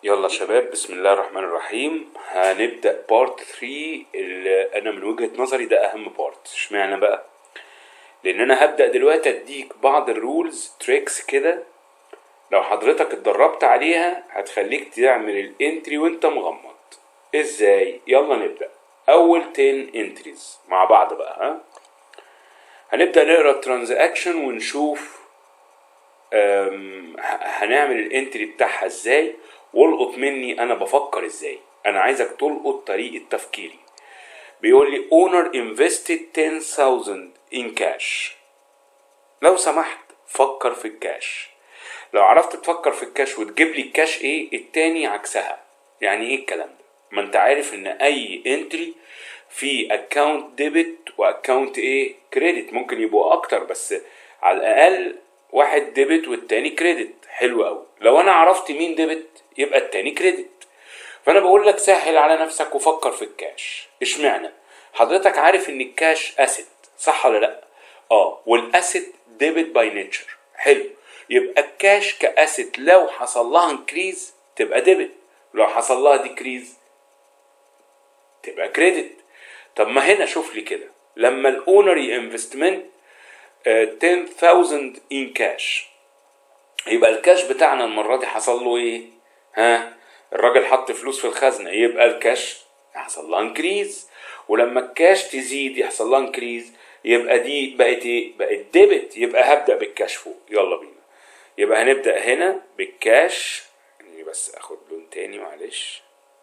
يلا شباب بسم الله الرحمن الرحيم هنبدأ بارت 3 اللي انا من وجهة نظري ده اهم بارت اشمعنى بقى لان انا هبدأ دلوقتي اديك بعض الرولز تريكس كده لو حضرتك اتدربت عليها هتخليك تعمل الانتري وانت مغمض ازاي يلا نبدأ اول 10 انتريز مع بعض بقى ها هنبدأ نقرا الترانزاكشن ونشوف أم، ه- هنعمل الانتري بتاعها ازاي والقط مني انا بفكر ازاي انا عايزك تلقط طريقة تفكيري بيقول لي owner invested 10000 in cash لو سمحت فكر في الكاش لو عرفت تفكر في الكاش وتجيب لي الكاش ايه التاني عكسها يعني ايه الكلام ده ما انت عارف ان اي انتري في اكونت ديبت واكونت ايه كريدت ممكن يبقوا اكتر بس على الاقل واحد ديبت والتاني كريدت حلو قوي لو انا عرفت مين ديبت يبقى التاني كريدت فانا بقول لك سهل على نفسك وفكر في الكاش اشمعنى حضرتك عارف ان الكاش اسيت صح ولا لا اه والاسيت ديبت باي نيتشر حلو يبقى الكاش كاسيت لو حصل لها انكريز تبقى ديبت لو حصل لها ديكريز تبقى كريدت طب ما هنا شوف لي كده لما الاونري انفستمنت 10000 ان كاش يبقى الكاش بتاعنا المرة دي حصل له ايه؟ ها؟ الراجل حط فلوس في الخزنة يبقى الكاش حصل لها انكريز ولما الكاش تزيد يحصل لها انكريز يبقى دي بقت ايه؟ بقت ديبت يبقى هبدأ بالكاش فوق يلا بينا يبقى هنبدأ هنا بالكاش يعني بس اخد لون تاني معلش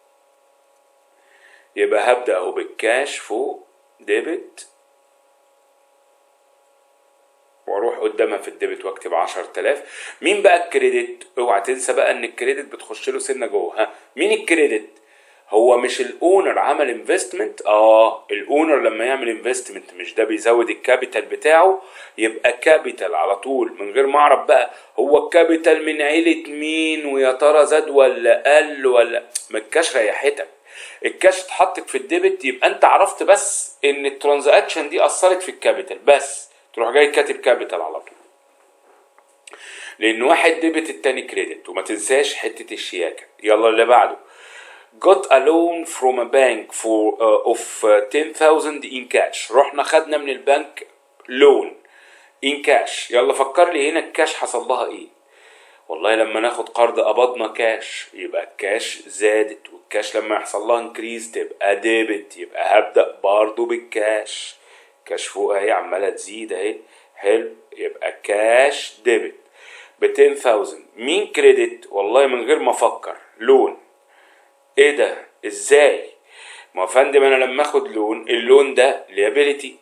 يبقى هبدأ اهو بالكاش فوق ديبت واروح قدامها في الديبت واكتب 10000 مين بقى الكريدت اوعى تنسى بقى ان الكريدت بتخش له سنه جوه ها مين الكريدت هو مش الاونر عمل انفستمنت اه الاونر لما يعمل انفستمنت مش ده بيزود الكابيتال بتاعه يبقى كابيتال على طول من غير ما اعرف بقى هو الكابيتال من عيلة مين ويا ترى زاد ولا قل ولا ما الكاش ريحتك الكاش اتحطك في الديبت يبقى انت عرفت بس ان الترانزاكشن دي اثرت في الكابيتال بس تروح جاي كاتب كابيتال على طول لان واحد ديبت التاني كريدت وما تنساش حته الشياكه يلا اللي بعده got a loan from a bank for uh, of uh, 10000 in cash رحنا خدنا من البنك لون in cash يلا فكر لي هنا الكاش حصل لها ايه والله لما ناخد قرض قبضنا كاش يبقى الكاش زادت والكاش لما يحصل لها انكريز تبقى ديبت يبقى هبدأ برضو بالكاش كاش فوق اهي عمالة تزيد اهي حلو يبقى كاش ديبت ب 10000 مين كريدت والله من غير ما افكر لون ايه ده ازاي ما يا فندم انا لما اخد لون اللون ده ليابيليتي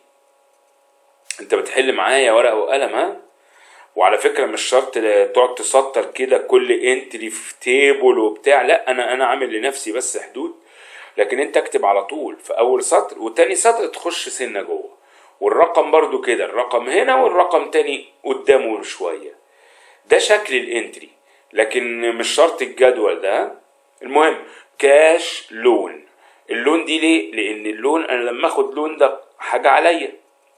انت بتحل معايا ورقه وقلم ها وعلى فكره مش شرط تقعد تسطر كده كل انتري في تيبل وبتاع لا انا انا عامل لنفسي بس حدود لكن انت اكتب على طول في اول سطر وتاني سطر تخش سنه جوه والرقم برضو كده الرقم هنا والرقم تاني قدامه شويه ده شكل الانتري لكن مش شرط الجدول ده المهم كاش لون اللون دي ليه لان اللون انا لما اخد لون ده حاجه عليا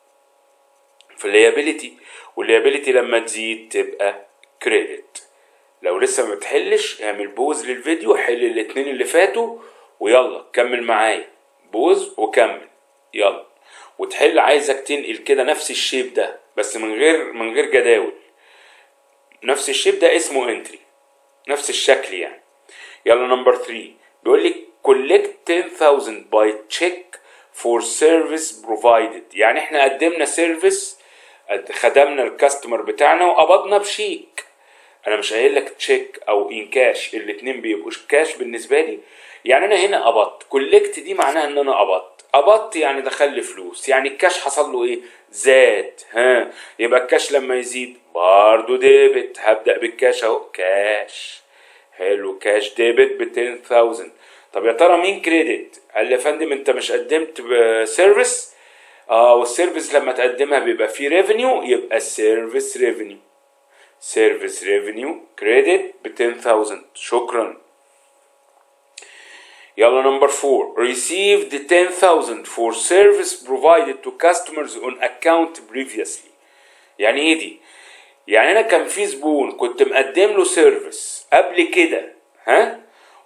في الليابيليتي والليابيليتي لما تزيد تبقى كريدت لو لسه ما بتحلش اعمل بوز للفيديو حل الاتنين اللي فاتوا ويلا كمل معايا بوز وكمل يلا وتحل عايزك تنقل كده نفس الشيب ده بس من غير من غير جداول نفس الشيب ده اسمه انتري نفس الشكل يعني يلا نمبر 3 بيقول لي collect 10000 by check for service provided يعني احنا قدمنا سيرفيس خدمنا الكاستمر بتاعنا وقبضنا بشيك انا مش قايل لك تشيك او ان كاش الاتنين بيبقوا كاش بالنسبه لي يعني انا هنا قبضت كولكت دي معناها ان انا قبضت قبضت يعني دخل لي فلوس يعني الكاش حصل له ايه زاد ها يبقى الكاش لما يزيد برضه ديبت هبدا بالكاش اهو كاش حلو كاش ديبت ب 10000 طب يا ترى مين كريدت قال لي يا فندم انت مش قدمت سيرفيس اه والسيرفيس لما تقدمها بيبقى فيه ريفينيو يبقى السيرفيس ريفينيو سيرفيس ريفينيو كريدت ب 10000 شكرا يلا نمبر 4 received 10000 for service provided to customers on account previously يعني ايه دي يعني انا كان في زبون كنت مقدم له سيرفيس قبل كده ها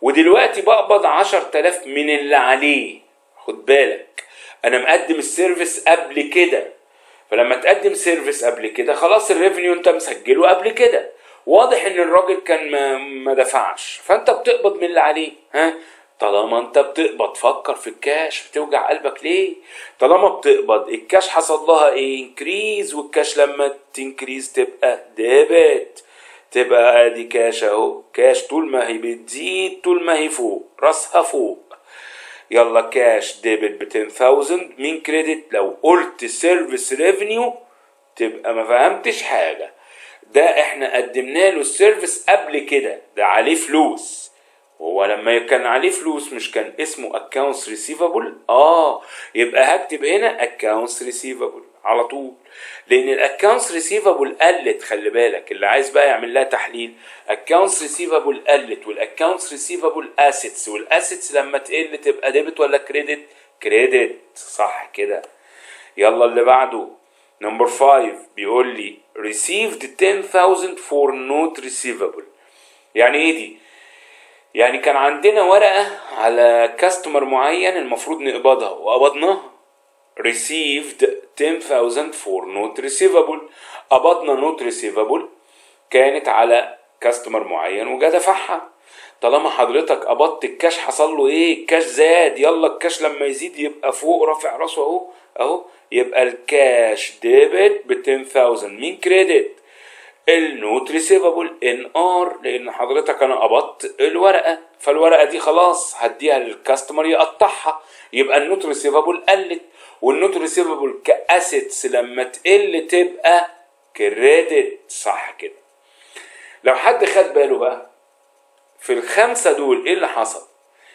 ودلوقتي بقبض 10000 من اللي عليه خد بالك انا مقدم السيرفيس قبل كده فلما تقدم سيرفيس قبل كده خلاص الريفينيو انت مسجله قبل كده واضح ان الراجل كان ما, ما دفعش فانت بتقبض من اللي عليه ها طالما انت بتقبض فكر في الكاش بتوجع قلبك ليه طالما بتقبض الكاش حصل لها ايه انكريز والكاش لما تنكريز تبقى ديبت تبقى ادي كاش اهو كاش طول ما هي بتزيد طول ما هي فوق راسها فوق يلا كاش ديبت ب 10000 مين كريدت لو قلت سيرفيس ريفينيو تبقى ما فهمتش حاجه ده احنا قدمنا له السيرفيس قبل كده ده عليه فلوس وهو لما كان عليه فلوس مش كان اسمه accounts receivable اه يبقى هكتب هنا accounts receivable على طول لان الاكونتس ريسيفبل قلت خلي بالك اللي عايز بقى يعمل لها تحليل اكونتس ريسيفبل قلت والاكونتس ريسيفبل اسيتس والاسيتس لما تقل تبقى ديبت ولا كريدت كريدت صح كده يلا اللي بعده نمبر 5 بيقول لي received 10000 for not receivable يعني ايه دي يعني كان عندنا ورقة على كاستمر معين المفروض نقبضها وقبضناها received 10000 for not receivable قبضنا not receivable كانت على كاستمر معين وجا دفعها طالما حضرتك قبضت الكاش حصل له ايه الكاش زاد يلا الكاش لما يزيد يبقى فوق رافع راسه اهو اهو يبقى الكاش ديبت ب 10000 مين كريدت النوت ريسيفبل ان ار لان حضرتك انا قبضت الورقه فالورقه دي خلاص هديها للكاستمر يقطعها يبقى النوت ريسيفبل قلت والنوت ريسيفبل كاسيتس لما تقل تبقى كريدت صح كده لو حد خد باله بقى في الخمسه دول ايه اللي حصل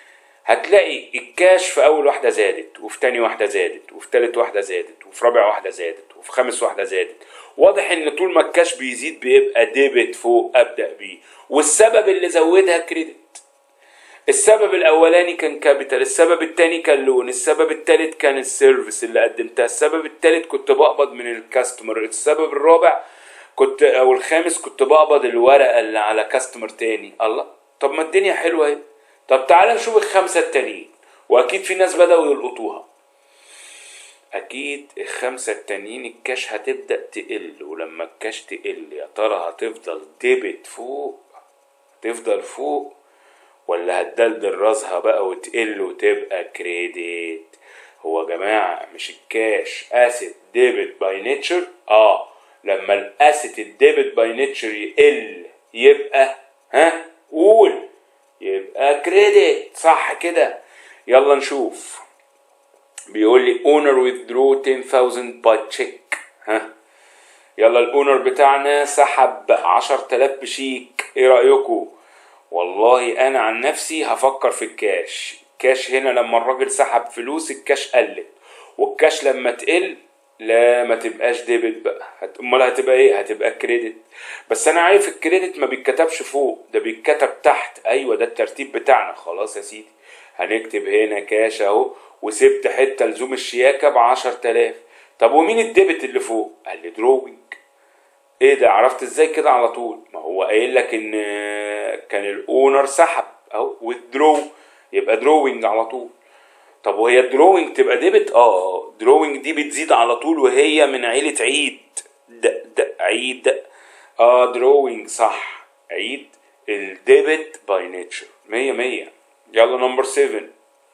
هتلاقي الكاش في اول واحده زادت وفي تاني واحده زادت وفي تالت واحده زادت وفي رابع واحده زادت وفي خامس واحده زادت واضح ان طول ما الكاش بيزيد بيبقى ديبت فوق ابدا بيه والسبب اللي زودها كريدت السبب الاولاني كان كابيتال السبب الثاني كان لون السبب الثالث كان السيرفيس اللي قدمتها السبب الثالث كنت بقبض من الكاستمر السبب الرابع كنت او الخامس كنت بقبض الورقه اللي على كاستمر تاني الله طب ما الدنيا حلوه اهي طب تعال نشوف الخمسه التانيين واكيد في ناس بداوا يلقطوها اكيد الخمسه التانيين الكاش هتبدا تقل ولما الكاش تقل يا ترى هتفضل ديبت فوق تفضل فوق ولا هتدلدل راسها بقى وتقل وتبقى كريدت هو يا جماعه مش الكاش اسيت ديبت باي نيتشر اه لما الاسيت الديبت باي نيتشر يقل يبقى ها قول يبقى كريدت صح كده يلا نشوف بيقول لي اونر withdraw 10000 باي تشيك ها يلا الاونر بتاعنا سحب 10000 بشيك ايه رايكم والله انا عن نفسي هفكر في الكاش الكاش هنا لما الراجل سحب فلوس الكاش قلت والكاش لما تقل لا ما تبقاش ديبت بقى هت- امال هتبقى ايه هتبقى كريدت بس انا عارف الكريدت ما بيتكتبش فوق ده بيتكتب تحت ايوه ده الترتيب بتاعنا خلاص يا سيدي هنكتب هنا كاش اهو وسبت حته لزوم الشياكه ب 10000 طب ومين الديبت اللي فوق قال لي دروينج ايه ده عرفت ازاي كده على طول ما هو قايل لك ان كان الاونر سحب اهو withdraw يبقى دروينج على طول طب وهي الدروينج تبقى ديبت اه دروينج دي بتزيد على طول وهي من عيلة عيد د د عيد اه دروينج صح عيد الديبت باي نيتشر مية مية يلا نمبر 7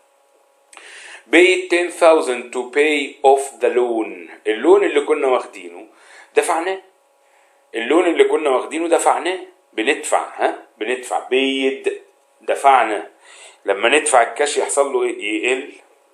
paid 10000 to pay off the loan اللون اللي كنا واخدينه دفعناه اللون اللي كنا واخدينه دفعناه بندفع ها بندفع بيد دفعنا لما ندفع الكاش يحصل له ايه يقل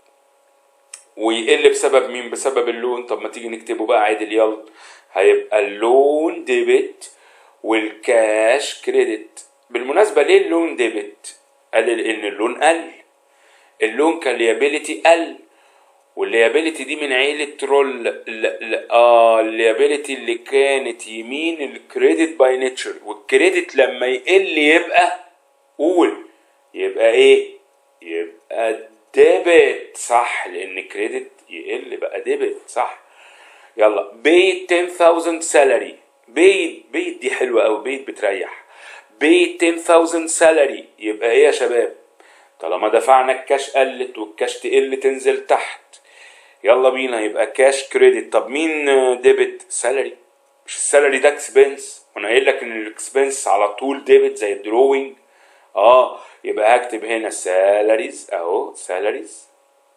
ويقل بسبب مين بسبب اللون طب ما تيجي نكتبه بقى عادل يلا هيبقى اللون ديبت والكاش كريدت بالمناسبة ليه اللون ديبت قال ان اللون قل اللون كان ليابيليتي قل والليابيليتي دي من عيلة رول ل... ل... اه الليابيليتي اللي كانت يمين الكريدت باي نيتشر والكريدت لما يقل يبقى قول يبقى ايه يبقى ديبت صح لان كريدت يقل بقى ديبت صح يلا بيت 10000 سالري بيت بيت دي حلوه قوي بيت بتريح بي 10000 سالري يبقى ايه يا شباب طالما دفعنا الكاش قلت والكاش تقل تنزل تحت يلا بينا يبقى كاش كريدت طب مين ديبت سالري مش السالري ده اكسبنس وانا قايل لك ان الاكسبنس على طول ديبت زي الدروينج اه يبقى هكتب هنا سالاريز اهو سالاريز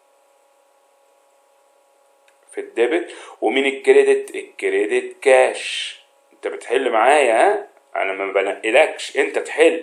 في الديبت ومين الكريدت الكريدت كاش انت بتحل معايا ها انا ما بنقلكش انت تحل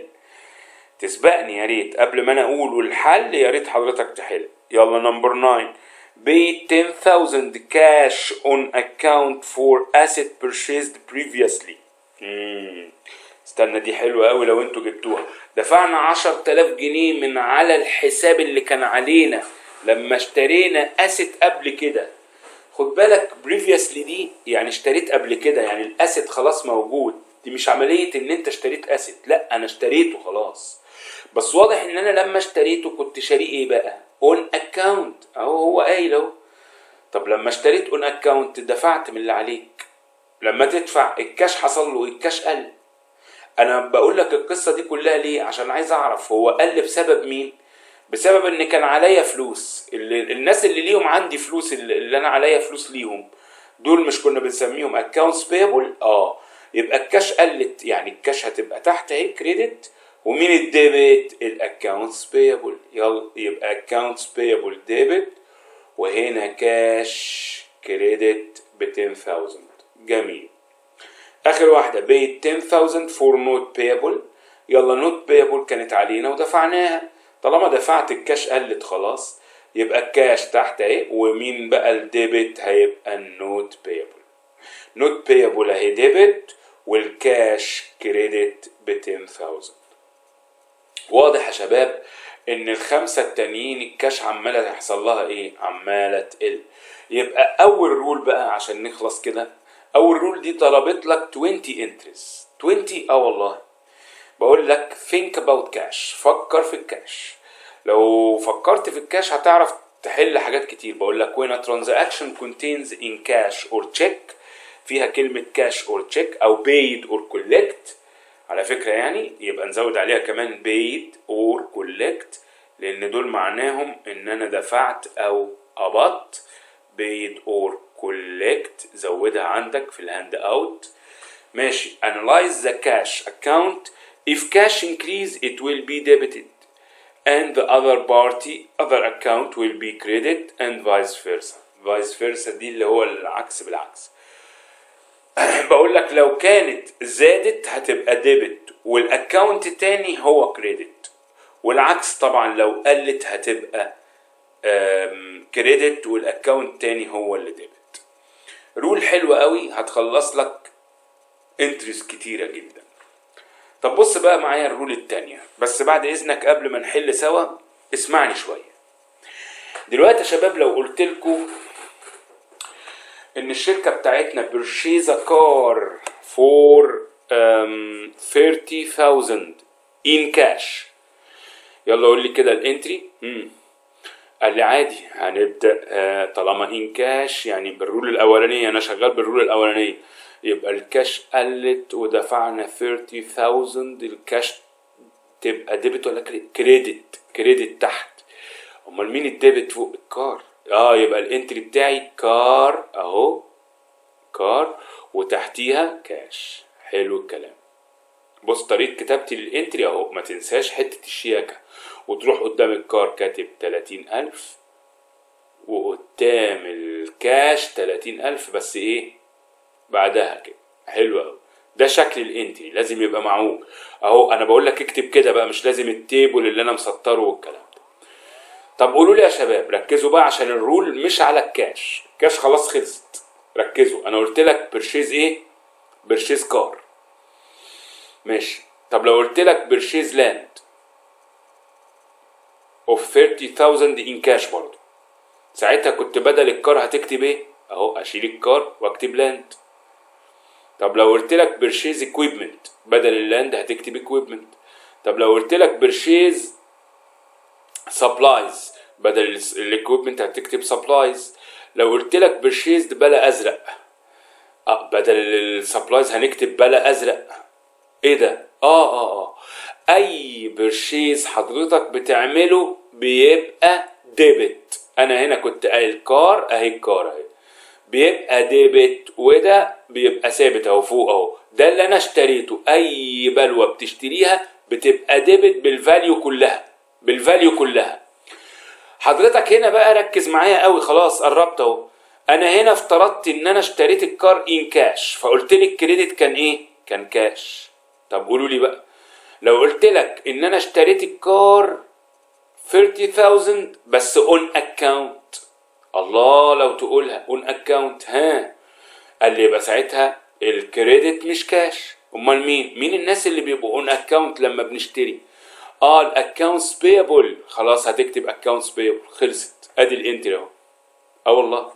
تسبقني يا ريت قبل ما انا اقول والحل يا ريت حضرتك تحل يلا نمبر 9 pay 10000 cash on account for asset purchased previously مم. استنى دي حلوة قوي لو انتوا جبتوها دفعنا 10000 جنيه من على الحساب اللي كان علينا لما اشترينا اسيت قبل كده خد بالك بريفيسلي دي يعني اشتريت قبل كده يعني الاسيت خلاص موجود دي مش عملية ان انت اشتريت اسيت لا انا اشتريته خلاص بس واضح ان انا لما اشتريته كنت شاريه ايه بقى اون اكاونت اهو هو قايل اهو طب لما اشتريت اون اكاونت دفعت من اللي عليك لما تدفع الكاش حصل له الكاش قل انا بقول لك القصه دي كلها ليه عشان عايز اعرف هو قل بسبب مين بسبب ان كان عليا فلوس اللي الناس اللي ليهم عندي فلوس اللي اللي انا عليا فلوس ليهم دول مش كنا بنسميهم اكونتس بيبل اه يبقى الكاش قلت يعني الكاش هتبقى تحت اهي كريدت ومين الديبت الاكونتس بيبل يلا يبقى اكونتس بيبل ديبت وهنا كاش كريدت ب 10000 جميل اخر واحده بيت 10000 فور نوت بيبل يلا نوت بيبل كانت علينا ودفعناها طالما دفعت الكاش قلت خلاص يبقى الكاش تحت اهي ومين بقى الديبت هيبقى النوت بيبل نوت بيبل اهي ديبت والكاش كريدت ب 10000 واضح يا شباب ان الخمسه التانيين الكاش عماله يحصل لها ايه عماله تقل يبقى اول رول بقى عشان نخلص كده اول رول دي طلبت لك 20 انترست 20 اه والله بقول لك think about cash فكر في الكاش لو فكرت في الكاش هتعرف تحل حاجات كتير بقول لك when a transaction contains in cash or check فيها كلمة cash or check أو paid or collect على فكرة يعني يبقى نزود عليها كمان paid or collect لأن دول معناهم إن أنا دفعت أو قبضت paid or collect زودها عندك في الهاند اوت ماشي analyze the cash account if cash increase it will be debited and the other party other account will be credit and vice versa vice versa دي اللي هو العكس بالعكس بقول لك لو كانت زادت هتبقى ديبت والاكونت تاني هو كريدت والعكس طبعا لو قلت هتبقى كريدت والاكونت تاني هو اللي ديبت رول حلوة قوي هتخلص لك انتريز كتيرة جدا طب بص بقى معايا الرول التانية بس بعد اذنك قبل ما نحل سوا اسمعني شوية دلوقتي يا شباب لو قلت لكم ان الشركة بتاعتنا برشيزا كار فور 30000 in cash يلا قول لي كده الانتري مم. قال لي عادي هنبدا آه، طالما ان كاش يعني بالرول الاولانيه انا شغال بالرول الاولانيه يبقى الكاش قلت ودفعنا 30000 الكاش تبقى ديبت ولا كريدت كريدت كريدت تحت امال مين الديبت فوق الكار اه يبقى الانتري بتاعي كار اهو كار وتحتيها كاش حلو الكلام بص طريقة كتابتي للانتري اهو ما تنساش حتة الشياكة وتروح قدام الكار كاتب تلاتين ألف وقدام الكاش تلاتين ألف بس ايه بعدها كده حلو أوي ده شكل الانتري لازم يبقى معقول اهو انا بقول لك اكتب كده بقى مش لازم التيبل اللي انا مسطره والكلام ده طب قولوا لي يا شباب ركزوا بقى عشان الرول مش على الكاش الكاش خلاص خلصت ركزوا انا قلت لك برشيز ايه برشيز كار ماشي طب لو قلت لك برشيز لاند اوف 30000 ان كاش برضه ساعتها كنت بدل الكار هتكتب ايه اهو اشيل الكار واكتب لاند طب لو قلت لك برشيز اكويبمنت بدل اللاند هتكتب اكويبمنت طب لو قلت لك برشيز سبلايز بدل الاكويبمنت هتكتب سبلايز لو قلت لك برشيزد بلا ازرق اه بدل السبلايز هنكتب بلا ازرق ايه ده اه اه اه اي برشيز حضرتك بتعمله بيبقى ديبت انا هنا كنت قايل كار اهي الكار اهي بيبقى ديبت وده بيبقى ثابت اهو فوق اهو ده اللي انا اشتريته اي بلوه بتشتريها بتبقى ديبت بالفاليو كلها بالفاليو كلها حضرتك هنا بقى ركز معايا قوي خلاص قربت اهو انا هنا افترضت ان انا اشتريت الكار ان كاش فقلت لي الكريدت كان ايه كان كاش طب قولوا لي بقى لو قلت لك ان انا اشتريت الكار 30000 بس اون اكاونت الله لو تقولها اون اكاونت ها قال لي يبقى ساعتها الكريدت مش كاش امال مين مين الناس اللي بيبقوا اون اكاونت لما بنشتري اه الاكونتس بيبل خلاص هتكتب اكونتس بيبل خلصت ادي الانتري اهو اه والله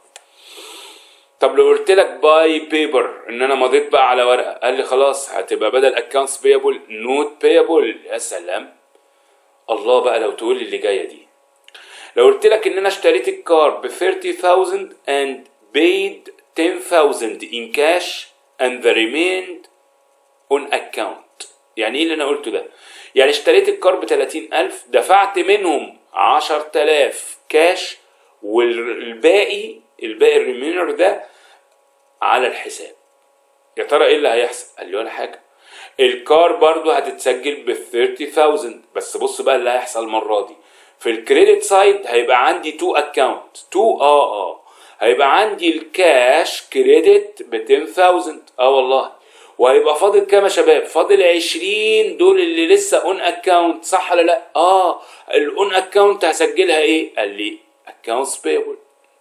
طب لو قلت لك باي بيبر ان انا مضيت بقى على ورقه قال لي خلاص هتبقى بدل اكونتس بيبل نوت بيبل يا سلام الله بقى لو تقول لي اللي جايه دي لو قلت لك ان انا اشتريت الكار ب 30000 and paid 10000 in cash and the remained on account يعني ايه اللي انا قلته ده يعني اشتريت الكار ب 30000 دفعت منهم 10000 كاش والباقي الباقي الريمينر ده على الحساب يا ترى ايه اللي هيحصل قال لي ولا حاجه الكار برضو هتتسجل ب 30000 بس بص بقى اللي هيحصل المره دي في الكريدت سايد هيبقى عندي تو اكونت تو اه اه هيبقى عندي الكاش كريدت ب 10000 اه والله وهيبقى فاضل كام يا شباب فاضل 20 دول اللي لسه اون اكونت صح ولا لا اه الاون اكونت هسجلها ايه قال لي اكونتس بيبل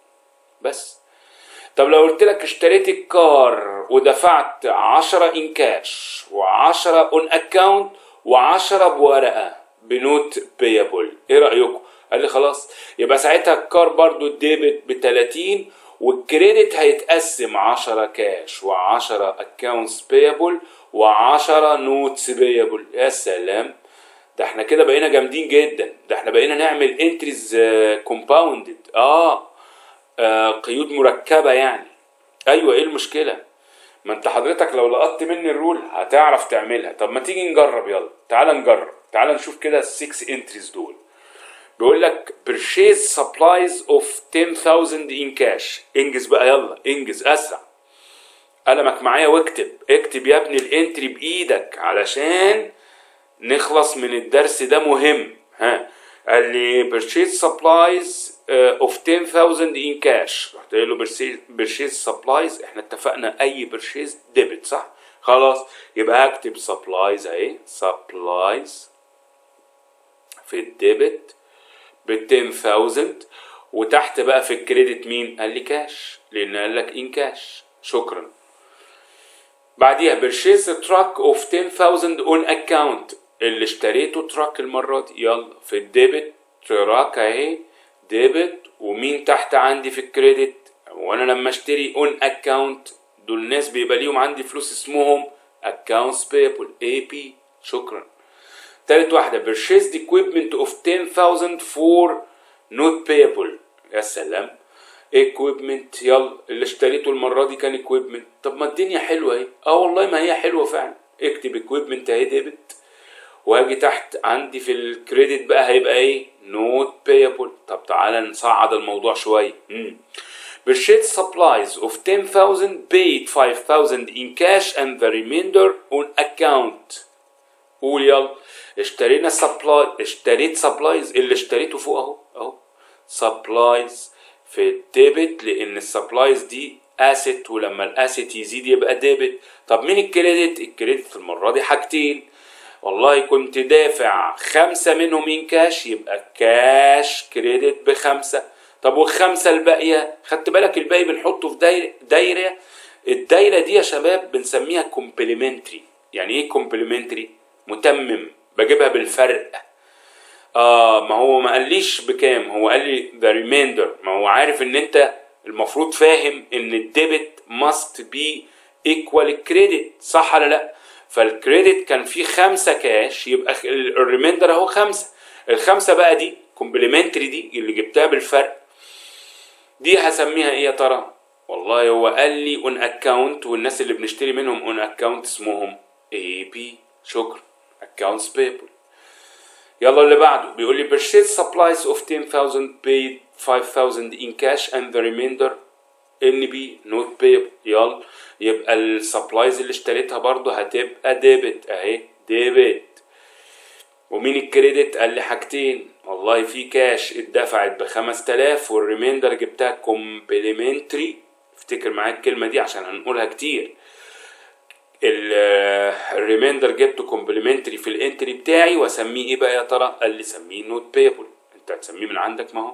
بس طب لو قلت لك اشتريت الكار ودفعت 10 ان كاش و10 اون اكونت و10 بورقه بنوت بيبل ايه رايكم قال لي خلاص يبقى ساعتها الكار برضو الديبت ب 30 والكريدت هيتقسم 10 كاش و10 اكونتس بيبل و10 نوتس بيبل يا سلام ده احنا كده بقينا جامدين جدا ده احنا بقينا نعمل انتريز كومباوندد آه. اه قيود مركبه يعني ايوه ايه المشكله ما انت حضرتك لو لقطت مني الرول هتعرف تعملها طب ما تيجي نجرب يلا تعال نجرب تعال نشوف كده السكس انتريز دول بيقول لك purchase supplies of 10000 in cash انجز بقى يلا انجز اسرع قلمك معايا واكتب اكتب يا ابني الانتري بايدك علشان نخلص من الدرس ده مهم ها قال لي purchase supplies uh, of 10000 in cash رحت قايل له purchase supplies احنا اتفقنا اي purchase debit صح خلاص يبقى هكتب supplies اهي supplies في الديبت ب 10000 وتحت بقى في الكريدت مين؟ قال لي كاش لان قال لك ان كاش شكرا بعديها purchase a truck of 10000 on account اللي اشتريته تراك المرة دي يلا في الديبت تراك اهي ديبت ومين تحت عندي في الكريدت وانا لما اشتري اون اكاونت دول ناس بيبقى ليهم عندي فلوس اسمهم accounts payable AP شكرا تالت واحدة purchased equipment of 10,000 for not payable يا سلام equipment يلا اللي اشتريته المرة دي كان equipment طب ما الدنيا حلوة اهي اه والله ما هي حلوة فعلا اكتب equipment اهي ديبت واجي تحت عندي في الكريدت بقى هيبقى ايه نوت بيبل طب تعالى نصعد الموضوع شويه purchase supplies of 10,000 paid 5,000 in cash and the remainder on account قول يلا اشترينا سبلاي اشتريت سبلايز اللي اشتريته فوق اهو اهو سبلايز في الديبت لان السبلايز دي اسيت ولما الاسيت يزيد يبقى ديبت طب مين الكريدت الكريدت المره دي حاجتين والله كنت دافع خمسة منهم ان كاش يبقى كاش كريدت بخمسة طب والخمسة الباقية خدت بالك الباقي بنحطه في دايرة, دايرة الدايرة دي يا شباب بنسميها كومبليمنتري يعني ايه كومبليمنتري متمم بجيبها بالفرق اه ما هو ما قاليش بكام هو قال لي ذا ريميندر ما هو عارف ان انت المفروض فاهم ان الديبت ماست بي ايكوال الكريدت صح ولا لا فالكريدت كان فيه خمسة كاش يبقى الريميندر اهو خمسة الخمسة بقى دي كومبليمنتري دي اللي جبتها بالفرق دي هسميها ايه يا ترى والله هو قال لي اون اكاونت والناس اللي بنشتري منهم اون اكاونت اسمهم اي بي شكرا accounts payable يلا اللي بعده بيقول لي purchase supplies of 10000 paid 5000 in cash and the remainder NB not payable يلا يبقى السبلايز اللي اشتريتها برضو هتبقى ديبت اهي ديبت ومين الكريدت قال لي حاجتين والله في كاش اتدفعت ب 5000 والريميندر جبتها كومبليمنتري افتكر معايا الكلمه دي عشان هنقولها كتير الريميندر جبته كومبليمنتري في الانتري بتاعي واسميه ايه بقى يا ترى قال لي سميه نوت بيبل انت هتسميه من عندك ما هو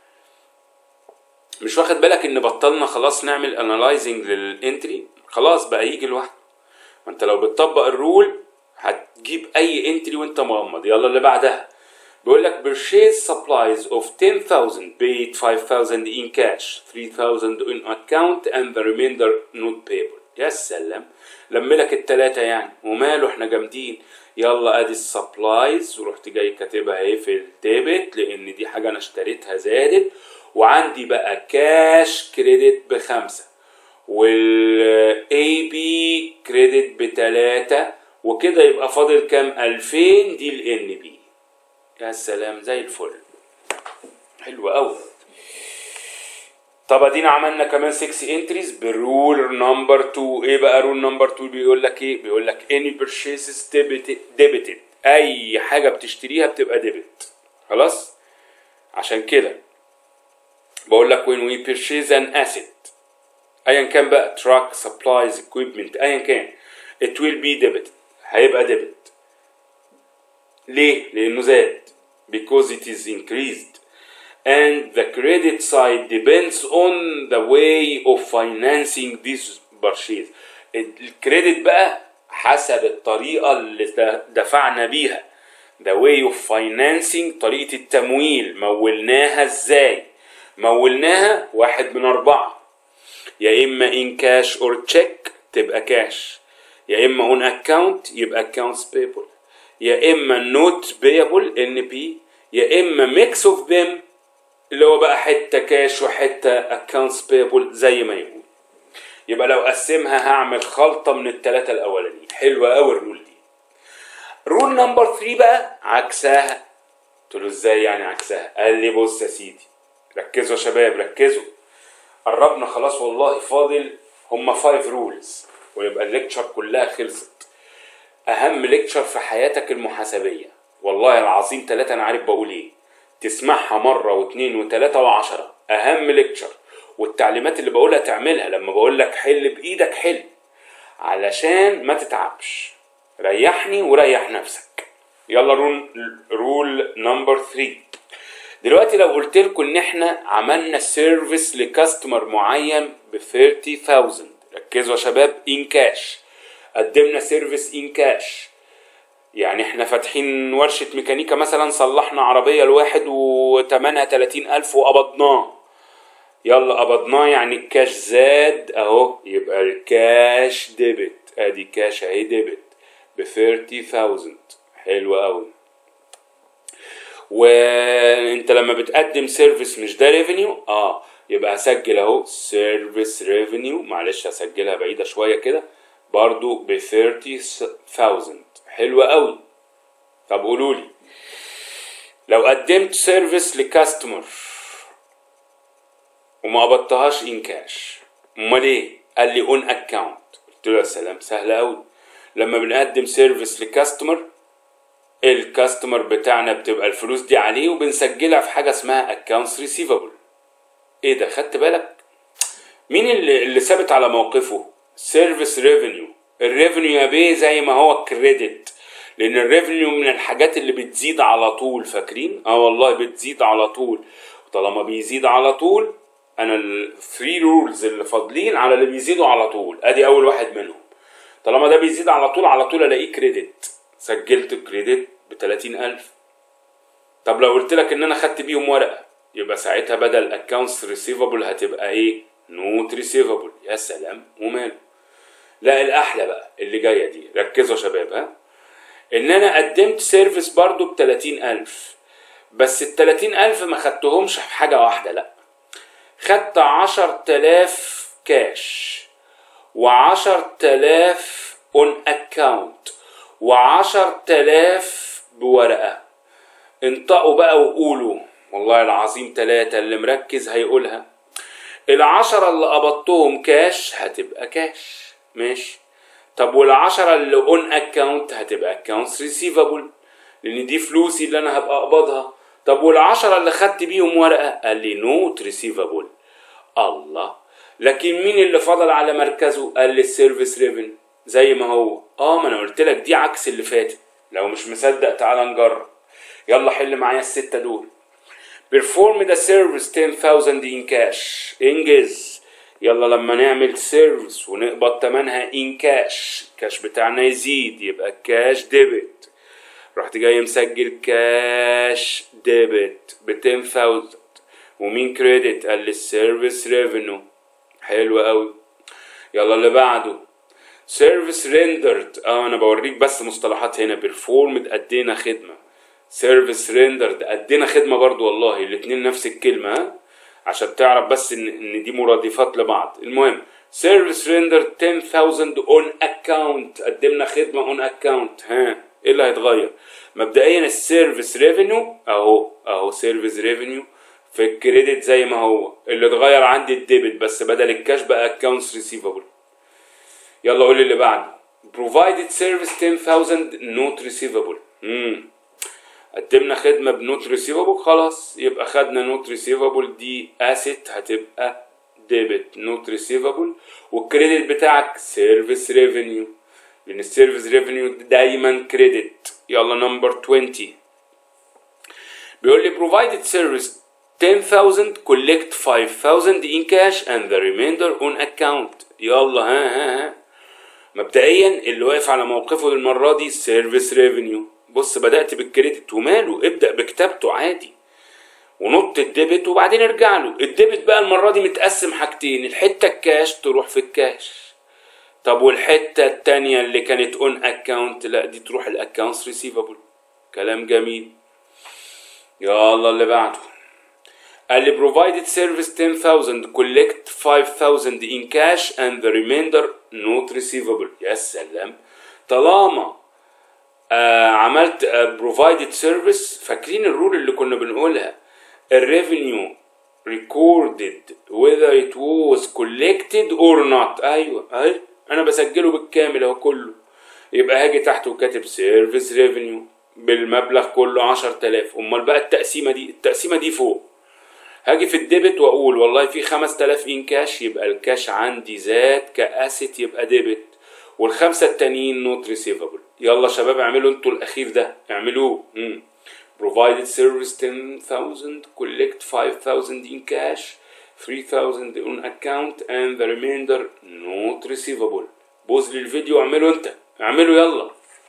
مش واخد بالك ان بطلنا خلاص نعمل انالايزنج للانتري خلاص بقى يجي لوحده ما انت لو بتطبق الرول هتجيب اي انتري وانت مغمض يلا اللي بعدها بيقول لك purchase supplies of 10,000 paid 5,000 in cash 3,000 in account and the remainder not payable يا سلام لم لك التلاتة يعني وماله احنا جامدين يلا ادي السبلايز ورحت جاي كاتبها اهي في الديبت لان دي حاجة انا اشتريتها زادت وعندي بقى كاش كريدت بخمسة والاي بي كريدت بتلاتة وكده يبقى فاضل كام 2000 دي الان بي يا سلام زي الفل حلو قوي طب ادينا عملنا كمان 6 انتريز بالرول نمبر 2 ايه بقى رول نمبر 2 بيقول لك ايه بيقول لك any purchases debited اي حاجه بتشتريها بتبقى ديبت خلاص عشان كده بقول لك when we purchase an asset ايا كان بقى truck supplies equipment ايا كان it will be debit هيبقى debit ليه لانه زاد because it is increased and the credit side depends on the way of financing this purchase الكريدت بقى حسب الطريقة اللي دفعنا بيها the way of financing طريقة التمويل مولناها ازاي مولناها واحد من أربعة يا إما in cash or check تبقى كاش يا إما on account يبقى accounts payable يا إما not payable NP يا إما mix of them اللي هو بقى حته كاش وحته اكونتس بيبل زي ما يقول يبقى لو اقسمها هعمل خلطه من الثلاثه الاولانيين حلوه قوي الرول دي رول نمبر 3 بقى عكسها قلت له ازاي يعني عكسها قال لي بص يا سيدي ركزوا يا شباب ركزوا قربنا خلاص والله فاضل هما 5 رولز ويبقى الليكتشر كلها خلصت اهم ليكتشر في حياتك المحاسبيه والله العظيم ثلاثه انا عارف بقول ايه تسمعها مرة واثنين وثلاثة وعشرة أهم ليكتشر والتعليمات اللي بقولها تعملها لما بقول لك حل بإيدك حل علشان ما تتعبش ريحني وريح نفسك يلا رول رول نمبر 3 دلوقتي لو قلت لكم ان احنا عملنا سيرفيس لكاستمر معين ب 30000 ركزوا يا شباب ان كاش قدمنا سيرفيس ان كاش يعني احنا فاتحين ورشة ميكانيكا مثلا صلحنا عربية لواحد وتمنها تلاتين ألف وقبضناه يلا قبضناه يعني الكاش زاد اهو يبقى الكاش ديبت ادي كاش اهي ديبت ب 30000 حلو قوي وانت لما بتقدم سيرفيس مش ده ريفينيو اه يبقى هسجل اهو سيرفيس ريفينيو معلش هسجلها بعيدة شوية كده برضو ب 30000 حلوة قوي طب قولوا لي لو قدمت سيرفيس لكاستمر وما قبضتهاش ان كاش امال ايه قال لي اون اكاونت قلت له يا سلام سهله قوي لما بنقدم سيرفيس لكاستمر الكاستمر بتاعنا بتبقى الفلوس دي عليه وبنسجلها في حاجه اسمها اكاونتس ريسيفبل ايه ده خدت بالك مين اللي اللي ثابت على موقفه سيرفيس ريفينيو الريفينيو يا بيه زي ما هو كريدت لان الريفينيو من الحاجات اللي بتزيد على طول فاكرين اه والله بتزيد على طول طالما بيزيد على طول انا الثري رولز اللي فاضلين على اللي بيزيدوا على طول ادي اول واحد منهم طالما ده بيزيد على طول على طول الاقيه كريدت سجلت كريدت ب 30000 طب لو قلت لك ان انا خدت بيهم ورقه يبقى ساعتها بدل اكونتس ريسيفبل هتبقى ايه نوت ريسيفبل يا سلام وماله لا الاحلى بقى اللي جايه دي ركزوا يا شباب ها ان انا قدمت سيرفيس برضو ب 30000 بس ال 30000 ما خدتهمش في حاجه واحده لا خدت 10000 كاش و10000 اون اكاونت وعشر تلاف بورقة انطقوا بقى وقولوا والله العظيم تلاتة اللي مركز هيقولها العشرة اللي قبضتهم كاش هتبقى كاش ماشي طب والعشرة اللي اون اكاونت هتبقى اكاونتس ريسيفابل لان دي فلوسي اللي انا هبقى اقبضها طب والعشرة اللي خدت بيهم ورقة قال لي نوت ريسيفابل الله لكن مين اللي فضل على مركزه قال لي السيرفيس ريفن زي ما هو اه ما انا قلت لك دي عكس اللي فاتت لو مش مصدق تعال نجرب يلا حل معايا الستة دول perform the service 10000 in cash انجز يلا لما نعمل سيرفيس ونقبض تمنها ان كاش كاش بتاعنا يزيد يبقى كاش ديبت رحت جاي مسجل كاش ديبت ب 10000 ومين كريدت قال لي السيرفيس ريفينيو حلو قوي يلا اللي بعده سيرفيس ريندرد اه انا بوريك بس مصطلحات هنا بيرفورمد ادينا خدمه سيرفيس ريندرد ادينا خدمه برضو والله الاتنين نفس الكلمه ها عشان تعرف بس ان ان دي مرادفات لبعض المهم سيرفيس ريندر 10000 اون اكاونت قدمنا خدمه اون اكاونت ها ايه اللي هيتغير مبدئيا السيرفيس ريفينيو اهو اهو سيرفيس ريفينيو في الكريدت زي ما هو اللي اتغير عندي الديبت بس بدل الكاش بقى اكاونتس ريسيفبل يلا قول لي اللي بعده provided service 10000 not receivable امم قدمنا خدمه بنوت ريسيفبل خلاص يبقى خدنا نوت ريسيفبل دي اسيت هتبقى ديبت نوت ريسيفبل والكريدت بتاعك سيرفيس ريفينيو لان السيرفيس ريفينيو دايما كريدت يلا نمبر 20 بيقول لي provided service 10000 collect 5000 in cash and the remainder on account يلا ها ها ها مبدئيا اللي واقف على موقفه المره دي سيرفيس ريفينيو بص بدات بالكريدت وماله ابدا بكتابته عادي ونط الديبت وبعدين ارجع له الديبت بقى المره دي متقسم حاجتين الحته الكاش تروح في الكاش طب والحته التانية اللي كانت اون اكاونت لا دي تروح الاكاونتس ريسيفبل كلام جميل يلا اللي بعده قال لي provided service 10000 collect 5000 in cash and the remainder not receivable يا سلام طالما آه عملت آه provided service فاكرين الرول اللي كنا بنقولها الريفينيو recorded whether it was collected or not ايوه اهي انا بسجله بالكامل اهو كله يبقى هاجي تحت وكاتب سيرفيس ريفينيو بالمبلغ كله 10000 امال بقى التقسيمه دي التقسيمه دي فوق هاجي في الديبت واقول والله في 5000 ان كاش يبقى الكاش عندي زاد كاسيت يبقى ديبت والخمسه التانيين نوت ريسيفبل يلا شباب اعملوا انتوا الاخير ده اعملوه مم. provided service 10000 collect 5000 in cash 3000 on account and the remainder not receivable بوز للفيديو اعمله انت اعمله يلا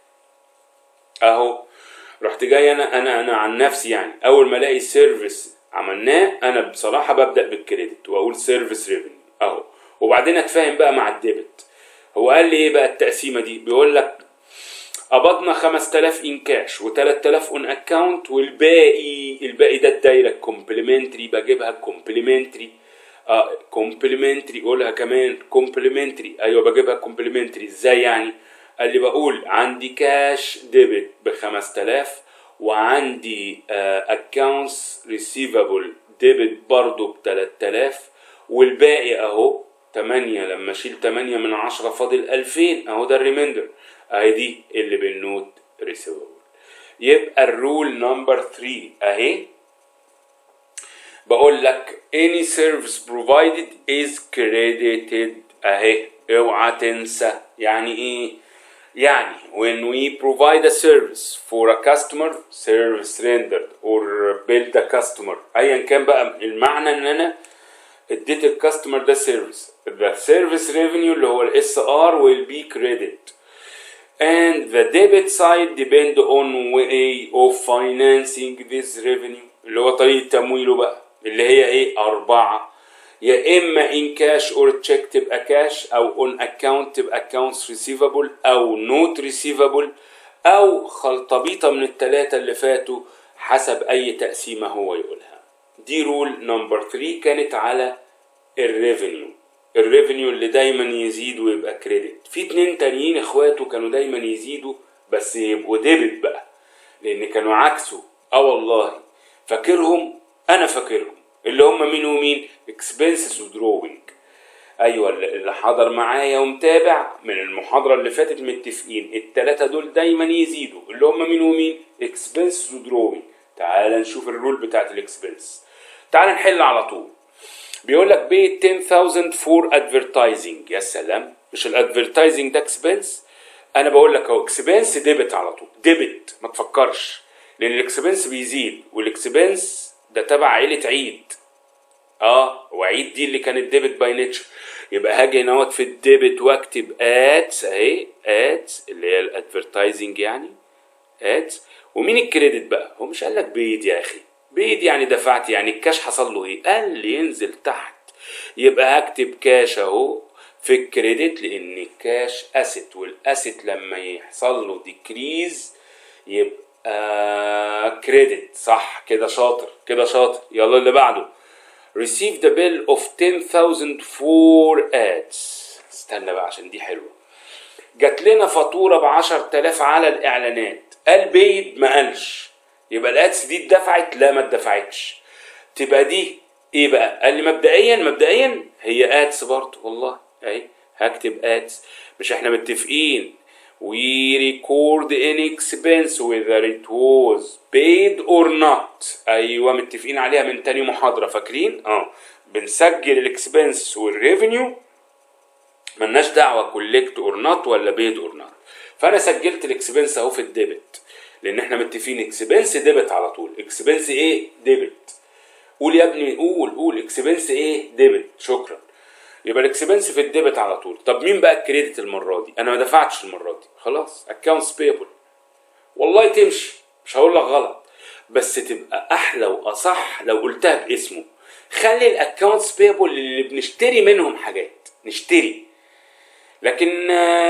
اهو رحت جاي انا انا انا عن نفسي يعني اول ما الاقي السيرفيس عملناه انا بصراحه ببدا بالكريدت واقول سيرفيس ريفينيو اهو وبعدين اتفاهم بقى مع الديبت هو قال لي ايه بقى التقسيمه دي بيقول لك قبضنا 5000 ان كاش و3000 اون اكاونت والباقي الباقي ده الدايره كومبلمنتري بجيبها كومبلمنتري اه كومبلمنتري قولها كمان كومبلمنتري ايوه بجيبها كومبلمنتري ازاي يعني قال لي بقول عندي كاش ديبت ب 5000 وعندي اكونتس ريسيفبل ديبت برضه ب 3000 والباقي اهو 8 لما اشيل 8 من 10 فاضل 2000 اهو ده الريميندر اهي دي اللي بالنوت ريسيفبل يبقى الرول نمبر 3 اهي بقول لك any service provided is credited اهي اوعى تنسى يعني ايه يعني when we provide a service for a customer service rendered or build a customer ايا كان بقى المعنى ان انا اديت الكاستمر ده سيرفيس the service revenue اللي هو الاس ار will be credit and the debit side depend on way of financing this revenue اللي هو طريقة تمويله بقى اللي هي ايه أربعة يا إما in cash or check تبقى cash أو on account تبقى accounts receivable أو not receivable أو خلطبيطة من التلاتة اللي فاتوا حسب أي تقسيمة هو يقولها دي رول نمبر 3 كانت على الريفينيو الريفينيو اللي دايما يزيد ويبقى كريدت في اتنين تانيين اخواته كانوا دايما يزيدوا بس يبقوا ديبت بقى لان كانوا عكسه اه والله فاكرهم انا فاكرهم اللي هم مين ومين اكسبنسز ودروينج ايوه اللي حضر معايا ومتابع من المحاضره اللي فاتت متفقين الثلاثه دول دايما يزيدوا اللي هم مين ومين اكسبنسز ودروينج تعال نشوف الرول بتاعت الاكسبنس تعال نحل على طول بيقول لك بي 10000 فور ادفرتايزنج يا سلام مش الادفرتايزنج ده اكسبنس انا بقول لك اهو اكسبنس ديبت على طول ديبت ما تفكرش لان الاكسبنس بيزيد والاكسبنس ده تبع عيله عيد اه وعيد دي اللي كانت ديبت باي نيتشر يبقى هاجي هنا في الديبت واكتب ادز اهي ادز اللي هي الادفرتايزنج يعني ادز ومين الكريدت بقى هو مش قال لك بيد يا اخي بيد يعني دفعت يعني الكاش حصل له ايه قال لي ينزل تحت يبقى هكتب كاش اهو في الكريدت لان الكاش اسيت والاسيت لما يحصل له ديكريز يبقى كريدت صح كده شاطر كده شاطر يلا اللي بعده receive the bill of 10,000 for ads استنى بقى عشان دي حلوه جات لنا فاتوره ب 10000 على الاعلانات قال بيد ما قالش يبقى الادس دي اتدفعت لا ما اتدفعتش تبقى دي ايه بقى قال لي مبدئيا مبدئيا هي ادس برضه والله اهي هكتب ادس مش احنا متفقين we record any expense whether it was paid or not ايوه متفقين عليها من تاني محاضره فاكرين اه بنسجل الاكسبنس والريفينيو ملناش دعوه كولكت اور نوت ولا بيد اور نوت فانا سجلت الاكسبنس اهو في الديبت لان احنا متفقين اكسبنس ديبت على طول اكسبنس ايه ديبت قول يا ابني قول قول اكسبنس ايه ديبت شكرا يبقى الاكسبنس في الديبت على طول طب مين بقى الكريدت المره دي انا ما دفعتش المره دي خلاص اكونتس بيبل والله تمشي مش هقول لك غلط بس تبقى احلى واصح لو قلتها باسمه خلي الاكونتس بيبل اللي بنشتري منهم حاجات نشتري لكن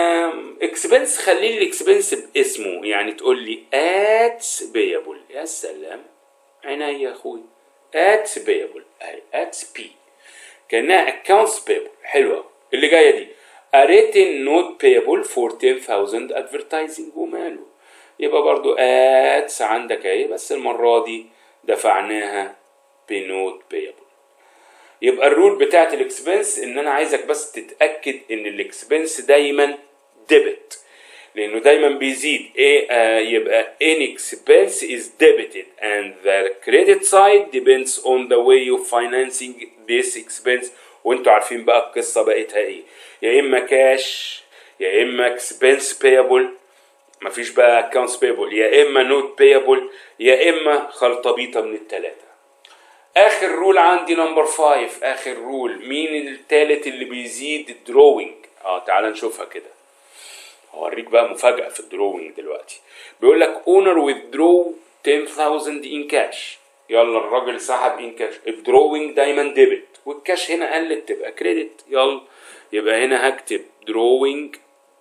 اكسبنس خلي الاكسبنس باسمه يعني تقول لي اتس بيبل يا سلام عينيا يا اخوي اتس بيبل اهي اتس بي كانها accounts payable حلوه اللي جايه دي a written note payable for 10000 advertising وماله يبقى برضو ads عندك اهي بس المره دي دفعناها بنوت payable يبقى الرول بتاعت الاكسبنس ان انا عايزك بس تتاكد ان الاكسبنس دايما ديبت لانه دايما بيزيد ايه آه يبقى any expense is debited and the credit side depends on the way of financing this expense وانتوا عارفين بقى القصه بقتها ايه يا اما كاش يا اما expense payable مفيش بقى accounts payable يا اما note payable يا اما خلطبيطه من الثلاثه اخر رول عندي نمبر 5 اخر رول مين التالت اللي بيزيد الدروينج اه تعال نشوفها كده هوريك بقى مفاجأة في الدروينج دلوقتي بيقول لك اونر withdraw 10000 in cash يلا الراجل سحب ان كاش الدروينج دايما ديبت والكاش هنا قلت تبقى كريدت يلا يبقى هنا هكتب دروينج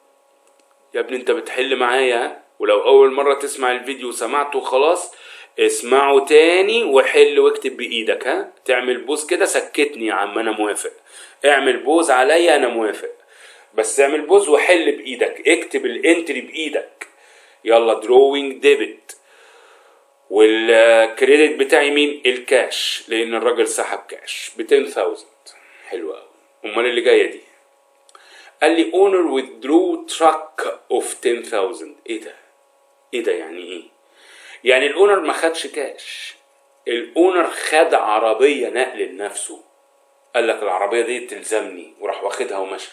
يا ابني انت بتحل معايا ولو اول مرة تسمع الفيديو سمعته خلاص اسمعه تاني وحل واكتب بايدك ها تعمل بوز كده سكتني يا عم انا موافق اعمل بوز عليا انا موافق بس اعمل بوز وحل بايدك اكتب الانتري بايدك يلا دروينج ديبت والكريدت بتاعي مين الكاش لان الراجل سحب كاش ب 10000 حلو قوي امال اللي جايه دي قال لي اونر withdrew truck of 10000 ايه ده ايه ده يعني ايه يعني الاونر ما خدش كاش الاونر خد عربيه نقل لنفسه قال لك العربيه دي تلزمني وراح واخدها ومشى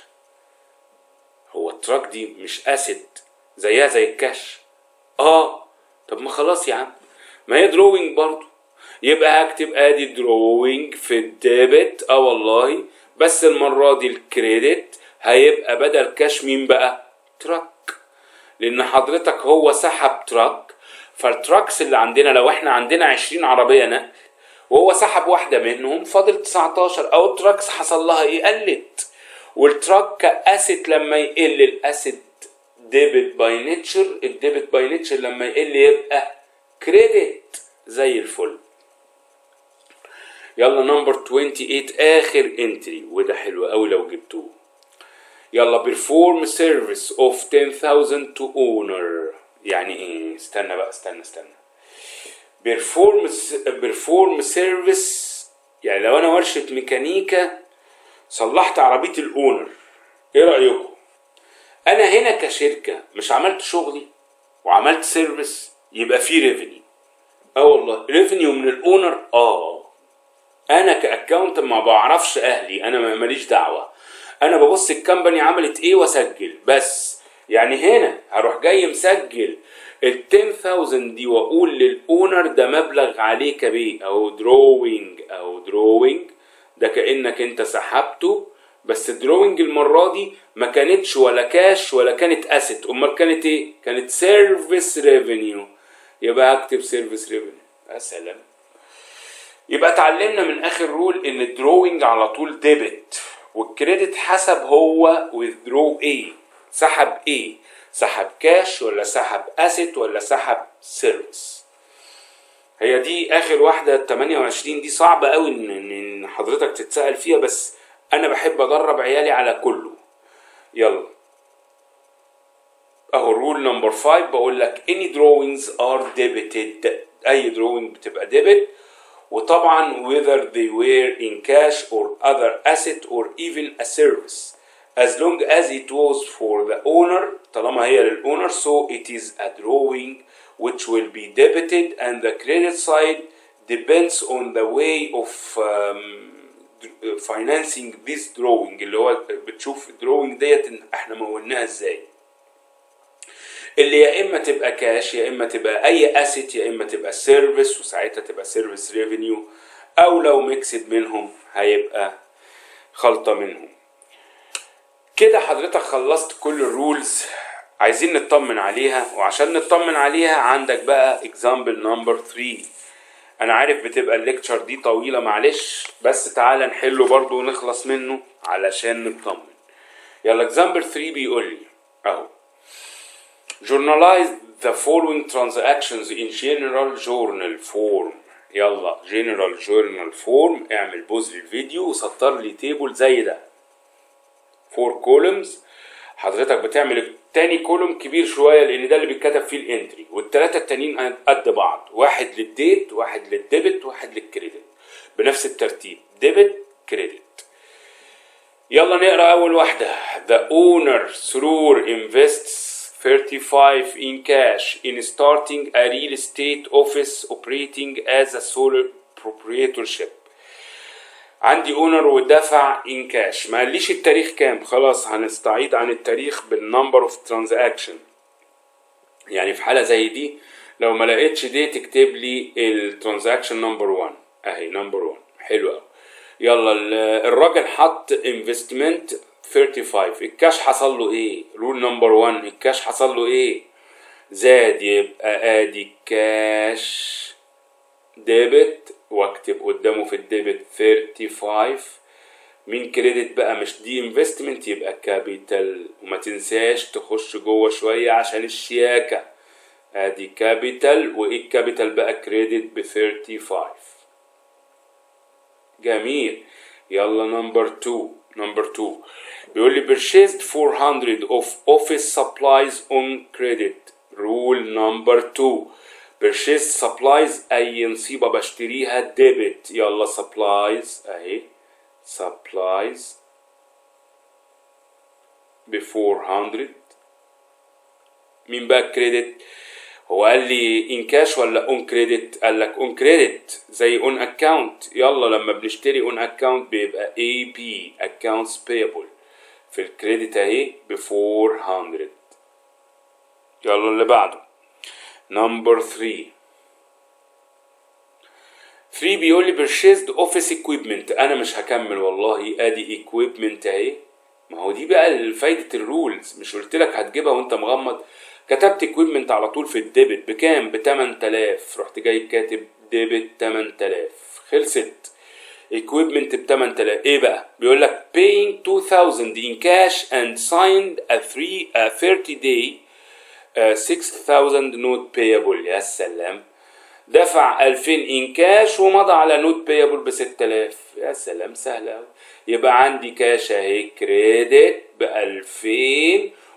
هو التراك دي مش اسيت زيها زي الكاش اه طب ما خلاص يا عم ما هي دروينج برضو يبقى هكتب ادي دروينج في الديبت اه والله بس المرة دي الكريدت هيبقى بدل كاش مين بقى تراك لان حضرتك هو سحب تراك فالتراكس اللي عندنا لو احنا عندنا 20 عربية نقل وهو سحب واحدة منهم فاضل 19 او التراكس حصل لها ايه قلت والتراك كاسيت لما يقل الاسيت ديبت باي نيتشر الديبت باي نيتشر لما يقل يبقى كريدت زي الفل يلا نمبر 28 اخر انتري وده حلو قوي لو جبتوه يلا perform service of 10000 to owner يعني ايه استنى بقى استنى استنى بيرفورم بيرفورم سيرفيس يعني لو انا ورشه ميكانيكا صلحت عربيه الاونر ايه رايكم انا هنا كشركه مش عملت شغلي وعملت سيرفيس يبقى في ريفينيو اه والله ريفينيو من الاونر اه انا كاكونت ما بعرفش اهلي انا ما- ماليش دعوه انا ببص الكمباني عملت ايه واسجل بس يعني هنا هروح جاي مسجل ال 10000 دي واقول للاونر ده مبلغ عليه كبير او دروينج او دروينج ده كانك انت سحبته بس الدروينج المره دي ما كانتش ولا كاش ولا كانت اسيت امال كانت ايه كانت سيرفيس ريفينيو يبقى اكتب سيرفيس ريفينيو يا سلام يبقى اتعلمنا من اخر رول ان الدروينج على طول ديبت والكريدت حسب هو withdraw ايه سحب ايه سحب كاش ولا سحب اسيت ولا سحب سيرفيس هي دي اخر واحده ال 28 دي صعبه قوي ان ان حضرتك تتسال فيها بس انا بحب ادرب عيالي على كله يلا اهو الرول نمبر 5 بقول لك any drawings are debited اي drawing بتبقى debit وطبعا whether they were in cash or other asset or even a service as long as it was for the owner طالما هي للowner so it is a drawing which will be debited and the credit side depends on the way of um, financing this drawing اللي هو بتشوف drawing ديت إن احنا مولناها ازاي اللي يا اما تبقى كاش يا اما تبقى اي اسيت يا اما تبقى سيرفيس وساعتها تبقى سيرفيس ريفينيو او لو ميكسد منهم هيبقى خلطة منهم كده حضرتك خلصت كل الرولز عايزين نطمن عليها وعشان نطمن عليها عندك بقى اكزامبل نمبر 3 انا عارف بتبقى الليكتشر دي طويلة معلش بس تعالى نحله برضو ونخلص منه علشان نطمن يلا اكزامبل 3 بيقول لي اهو journalize the following transactions in general journal form يلا general journal form اعمل بوز للفيديو وسطر لي تيبل زي ده فور كولومز حضرتك بتعمل التاني كولوم كبير شويه لان ده اللي بيتكتب فيه الانتري والتلاته التانيين قد بعض واحد للديت واحد للديبت واحد للكريدت بنفس الترتيب ديبت كريدت يلا نقرا اول واحده the owner Surur invests 35 in cash in starting a real estate office operating as a sole proprietorship عندي اونر ودفع ان كاش ما قاليش التاريخ كام خلاص هنستعيد عن التاريخ بالنمبر اوف ترانزاكشن يعني في حاله زي دي لو ما لقيتش دي تكتب لي الترانزاكشن نمبر 1 اهي نمبر 1 حلو قوي يلا ال- الراجل حط انفستمنت 35 الكاش حصل له ايه رول نمبر 1 الكاش حصل له ايه زاد يبقى ادي كاش ديبت واكتب قدامه في الديبت 35 مين كريدت بقى مش دي انفستمنت يبقى كابيتال وما تنساش تخش جوه شويه عشان الشياكه ادي كابيتال وايه الكابيتال بقى كريدت ب 35 جميل يلا نمبر 2 نمبر 2 بيقول لي purchased 400 of office supplies on credit rule number 2 purchased supplies اي نصيبه بشتريها ديبت يلا supplies اهي supplies ب 400 مين بقى كريدت هو قال لي ان كاش ولا اون كريدت قال لك اون كريدت زي اون اكاونت يلا لما بنشتري اون اكاونت بيبقى اي بي accounts payable في الكريدت اهي ب 400 يلا اللي بعده نمبر 3 3 بيقول لي purchased office equipment انا مش هكمل والله ادي equipment اهي ما هو دي بقى فايدة الرولز مش قلت لك هتجيبها وانت مغمض كتبت equipment على طول في الديبت بكام ب 8000 رحت جاي كاتب ديبت 8000 خلصت equipment ب 8000 ايه بقى بيقول لك paying 2000 in cash and signed a 3 a 30 day uh, 6000 note payable يا سلام دفع 2000 ان كاش ومضى على نوت بيبل ب 6000 يا سلام سهل قوي يبقى عندي كاش اهي كريدت ب 2000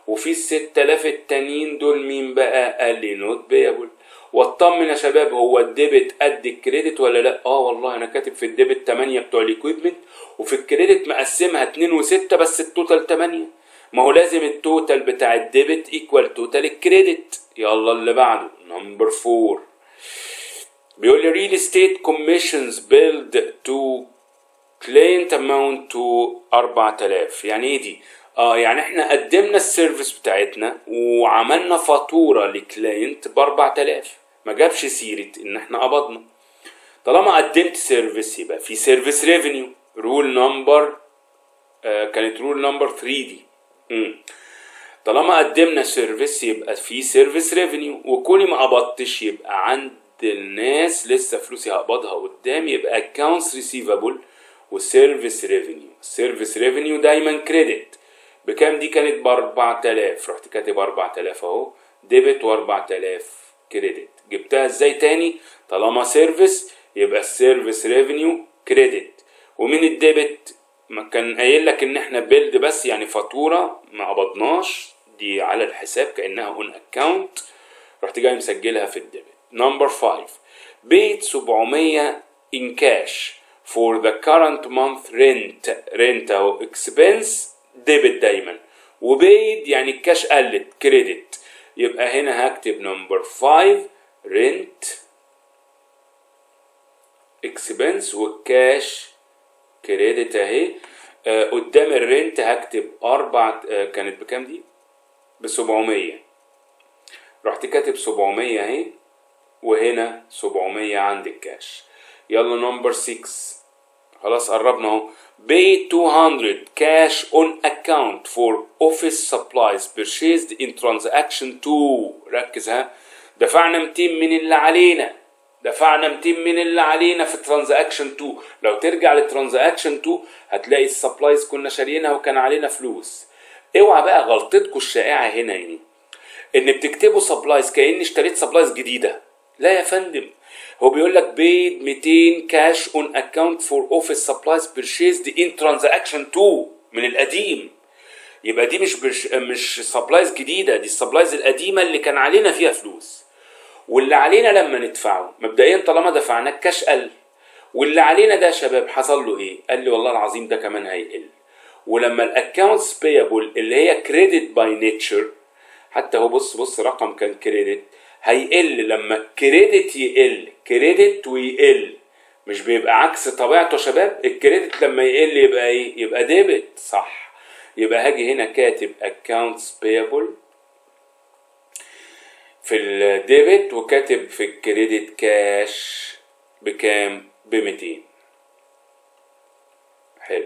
وفي ال 6000 التانيين دول مين بقى قال لي نوت بيبل واطمن يا شباب هو الديبت قد الكريدت ولا لا اه والله انا كاتب في الديبت 8 بتوع الايكويبمنت وفي الكريدت مقسمها 2 و6 بس التوتال 8 ما هو لازم التوتال بتاع الديبت ايكوال توتال الكريدت يلا اللي بعده نمبر 4 بيقول لي ريل استيت كوميشنز بيلد تو كلاينت اماونت تو 4000 يعني ايه دي اه يعني احنا قدمنا السيرفيس بتاعتنا وعملنا فاتوره لكلاينت ب 4000 ما جابش سيره ان احنا قبضنا طالما قدمت سيرفيس يبقى في سيرفيس ريفينيو رول نمبر كانت رول نمبر 3 دي مم. طالما قدمنا سيرفيس يبقى في سيرفيس ريفينيو وكوني ما قبضتش يبقى عند الناس لسه فلوسي هقبضها قدام يبقى accounts receivable وسيرفيس ريفينيو السيرفيس ريفينيو دايما كريدت بكام دي كانت ب 4000 رحت كاتب 4000 اهو ديبت و 4000 كريدت جبتها ازاي تاني طالما سيرفيس يبقى السيرفيس ريفينيو كريدت ومن الديبت ما كان قايل لك ان احنا بيلد بس يعني فاتوره ما قبضناش دي على الحساب كانها اون اكونت رحت جاي مسجلها في الديبت نمبر 5 بيت 700 in cash for the current month rent rent اهو expense ديبت دايما وبيد يعني الكاش قلت كريدت يبقى هنا هكتب نمبر 5 رنت اكسبنس والكاش كريدت اهي آه قدام الرنت هكتب اربع آه كانت بكام دي؟ ب 700 رحت كاتب 700 اهي وهنا 700 عند الكاش يلا نمبر 6 خلاص قربنا اهو pay 200 cash on account for office supplies purchased in transaction 2 ركز ها دفعنا 200 من اللي علينا دفعنا 200 من اللي علينا في ترانزاكشن 2 لو ترجع لترانزاكشن 2 هتلاقي السبلايز كنا شاريينها وكان علينا فلوس اوعى بقى غلطتكم الشائعه هنا يعني ان بتكتبوا سبلايز كاني اشتريت سبلايز جديده لا يا فندم هو بيقول لك بيد 200 كاش اون اكونت فور اوفيس سبلايز بيرشيزد ان ترانزاكشن 2 من القديم يبقى دي مش برش مش سبلايز جديده دي السبلايز القديمه اللي كان علينا فيها فلوس واللي علينا لما ندفعه مبدئيا طالما دفعنا الكاش قل واللي علينا ده يا شباب حصل له ايه قال لي والله العظيم ده كمان هيقل ولما الاكونتس بيبل اللي هي كريدت باي نيتشر حتى هو بص بص رقم كان كريدت هيقل لما كريدت يقل كريدت ويقل مش بيبقى عكس طبيعته يا شباب الكريدت لما يقل يبقى ايه يبقى ديبت صح يبقى هاجي هنا كاتب accounts payable في الديبت وكاتب في الكريدت كاش بكام ب 200 حلو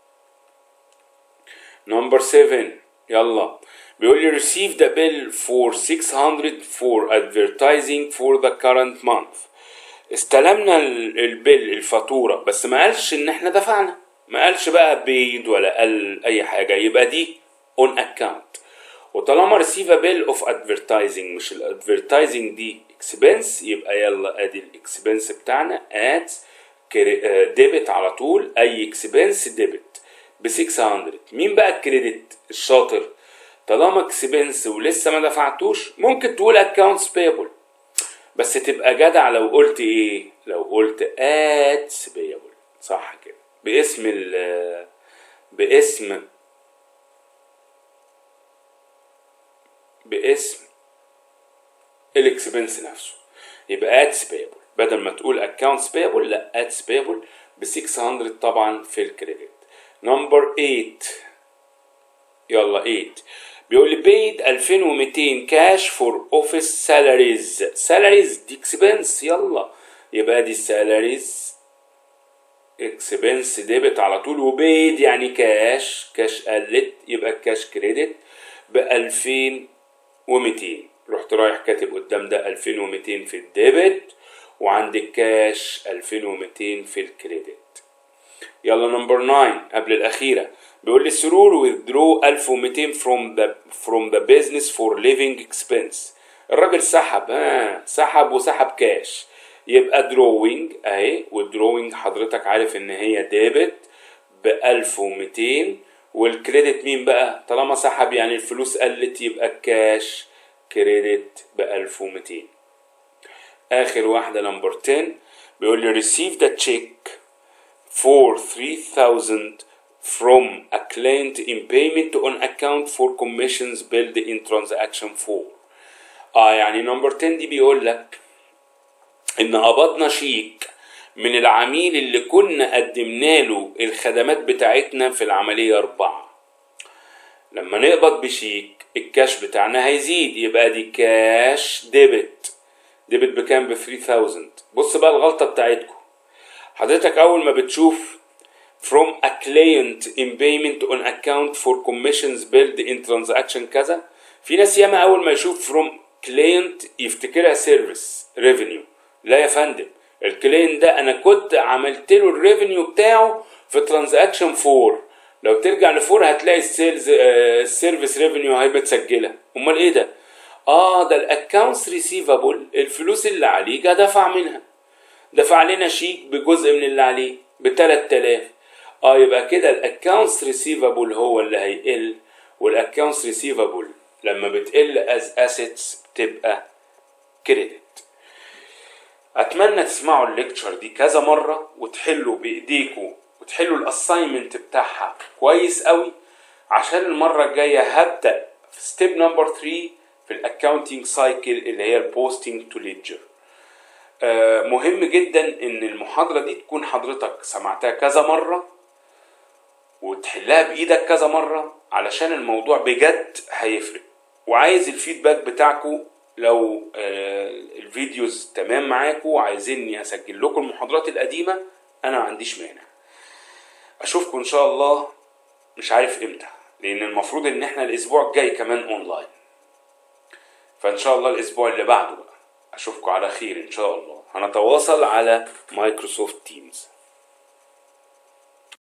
نمبر 7 يلا بيقول لي receive the bill for 600 for advertising for the current month استلمنا البيل الفاتوره بس ما قالش ان احنا دفعنا ما قالش بقى بيد ولا قال اي حاجه يبقى دي اون اكونت وطالما receive a bill of advertising مش الادفرتايزنج دي اكسبنس يبقى يلا ادي الاكسبنس بتاعنا ات ديبت على طول اي اكسبنس ديبت ب 600 مين بقى الكريدت الشاطر طالما اكسبنس ولسه ما دفعتوش ممكن تقول accounts payable بس تبقى جدع لو قلت ايه لو قلت ات payable صح كده باسم ال باسم باسم الاكسبنس نفسه يبقى اتس payable بدل ما تقول accounts payable لا اتس payable ب 600 طبعا في الكريدت نمبر 8 يلا 8 بيقول لي paid 2200 كاش فور اوفيس سالاريز سالاريز دي اكسبنس يلا يبقى دي سالاريز اكسبنس ديبت على طول وبيد يعني كاش كاش قلت يبقى الكاش كريدت ب 2200 رحت رايح كاتب قدام ده 2200 في الديبت وعند الكاش 2200 في الكريدت يلا نمبر 9 قبل الأخيرة بيقول لي سرور withdraw 1200 from the from the business for living expense الراجل سحب ها سحب وسحب كاش يبقى drawing اهي والدروينج حضرتك عارف ان هي ديبت ب 1200 والكريدت مين بقى طالما سحب يعني الفلوس قلت يبقى الكاش كريدت ب 1200 اخر واحده نمبر 10 بيقول لي receive the check for 3000 from a client in payment on account for commissions billed in transaction 4 اه يعني نمبر 10 دي بيقول لك ان قبضنا شيك من العميل اللي كنا قدمنا له الخدمات بتاعتنا في العملية أربعة لما نقبض بشيك الكاش بتاعنا هيزيد يبقى دي كاش ديبت ديبت بكام ب 3000 بص بقى الغلطة بتاعتكم حضرتك أول ما بتشوف from a client in payment on account for commissions billed in transaction كذا في ناس ياما أول ما يشوف from client يفتكرها سيرفيس ريفينيو لا يا فندم الكلينت ده انا كنت عملت له الريفينيو بتاعه في ترانزاكشن 4 لو ترجع لفور هتلاقي السيلز السيرفيس ريفينيو هي متسجله امال ايه ده اه ده الاكونتس ريسيفابل الفلوس اللي عليه جه دفع منها دفع لنا شيك بجزء من اللي عليه ب 3000 اه يبقى كده الاكونتس ريسيفابل هو اللي هيقل والاكونتس ريسيفابل لما بتقل از اسيتس بتبقى كريدت اتمنى تسمعوا الليكتشر دي كذا مره وتحلوا بايديكم وتحلوا الاساينمنت بتاعها كويس قوي عشان المره الجايه هبدا في ستيب نمبر 3 في الاكاونتنج سايكل اللي هي البوستنج تو ليدجر مهم جدا ان المحاضره دي تكون حضرتك سمعتها كذا مره وتحلها بايدك كذا مره علشان الموضوع بجد هيفرق وعايز الفيدباك بتاعكم لو الفيديوز تمام معاكم وعايزيني اسجل لكم المحاضرات القديمه انا ما عنديش مانع اشوفكم ان شاء الله مش عارف امتى لان المفروض ان احنا الاسبوع الجاي كمان اونلاين فان شاء الله الاسبوع اللي بعده بقى اشوفكم على خير ان شاء الله هنتواصل على مايكروسوفت تيمز